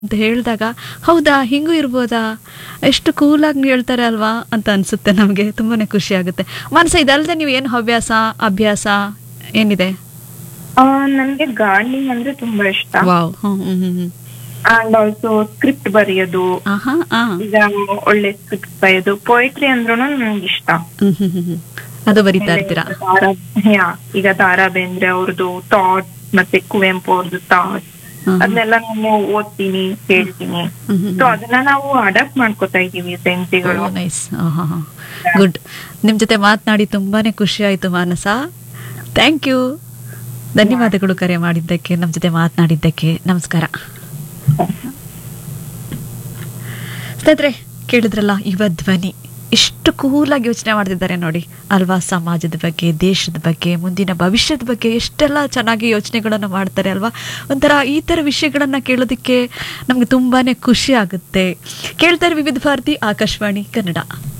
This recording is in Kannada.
ಅಂತ ಹೇಳಿದಾಗ ಹೌದಾ ಹಿಂಗೂ ಇರ್ಬೋದಾ ಎಷ್ಟು ಕೂಲಾಗಿ ಹೇಳ್ತಾರೆ ಅಲ್ವಾ ಅಂತ ಅನ್ಸುತ್ತೆ ನಮಗೆ ತುಂಬಾನೇ ಖುಷಿ ಆಗುತ್ತೆ ಮನಸ್ಸು ಇದಲ್ಲದೆ ನೀವು ಏನು ಹವ್ಯಾಸ ಅಭ್ಯಾಸ ಏನಿದೆ ಆ, ನನ್ಗೆ ಗಾರ್ಡನಿಂಗ್ ಅಂದ್ರೆ ತುಂಬಾ ಇಷ್ಟ wow hmm hmm hmm hmm and also script ಬರೆಯೋದು ಆಹಾ ಆ ಈಗ ಒಳ್ಳೆ ಸ್ಕ್ರಿಪ್ಟ್ ಬರೆಯೋದು ಪೊಯಿಟ್ರಿ ಅಂದ್ರೂ ನನ್ಗೆ ಇಷ್ಟ ಹ್ಮ್ ಹ್ಮ್ ಹ್ಮ್ ಹ್ಮ್. ಅದು ಬರಿತಾ ಇರ್ತೀರಾ ದಾರಾ- ಯಾ, ಈಗ ದಾರಾ ಬೇಂದ್ರೆ ಅವ್ರದ್ದು ಥಾಟ್ ಮತ್ತೆ ಕುವೆಂಪು ಅವ್ರದ್ದು ಥಾಟ್ ಹ್ಮ್. ಅದನ್ನೆಲ್ಲ ನಾನು ಓದ್ತೀನಿ ಕೇಳ್ತೀನಿ ಹ್ಮ್ ಹ್ಮ್ ಸೊ ಅದನ್ನ ನಾವು ಅಡಾಪ್ಟ್ ಮಾಡ್ಕೋತಾ ಇದೀವಿ ಸೆನ್ಸಿಗಳು ನೈಸ್ ಗುಡ್ ನಿಮ್ ಜೊತೆ ಮಾತನಾಡಿ ತುಂಬಾನೇ ಖುಷಿ ಆಯ್ತು ಮಾನಸ ಥ್ಯಾಂಕ್ ಯು ಧನ್ಯವಾದಗಳು ಕರೆ ಮಾಡಿದ್ದಕ್ಕೆ ನಮ್ಮ ಜೊತೆ ಮಾತನಾಡಿದ್ದಕ್ಕೆ ನಮಸ್ಕಾರ ಸ್ನೇಹಿತರೆ ಕೇಳಿದ್ರಲ್ಲ ಯುವ ಧ್ವನಿ ಎಷ್ಟು ಕೂಲಾಗಿ ಯೋಚನೆ ಮಾಡ್ತಿದ್ದಾರೆ ನೋಡಿ ಅಲ್ವಾ ಸಮಾಜದ ಬಗ್ಗೆ ದೇಶದ ಬಗ್ಗೆ ಮುಂದಿನ ಭವಿಷ್ಯದ ಬಗ್ಗೆ ಎಷ್ಟೆಲ್ಲ ಚೆನ್ನಾಗಿ ಯೋಚನೆಗಳನ್ನು ಮಾಡ್ತಾರೆ ಅಲ್ವಾ ಒಂಥರ ಈ ಥರ ವಿಷಯಗಳನ್ನು ಕೇಳೋದಕ್ಕೆ ನಮಗೆ ತುಂಬಾನೇ ಖುಷಿ ಆಗುತ್ತೆ ಕೇಳ್ತಾರೆ ವಿವಿಧ ಭಾರತಿ ಆಕಾಶವಾಣಿ ಕನ್ನಡ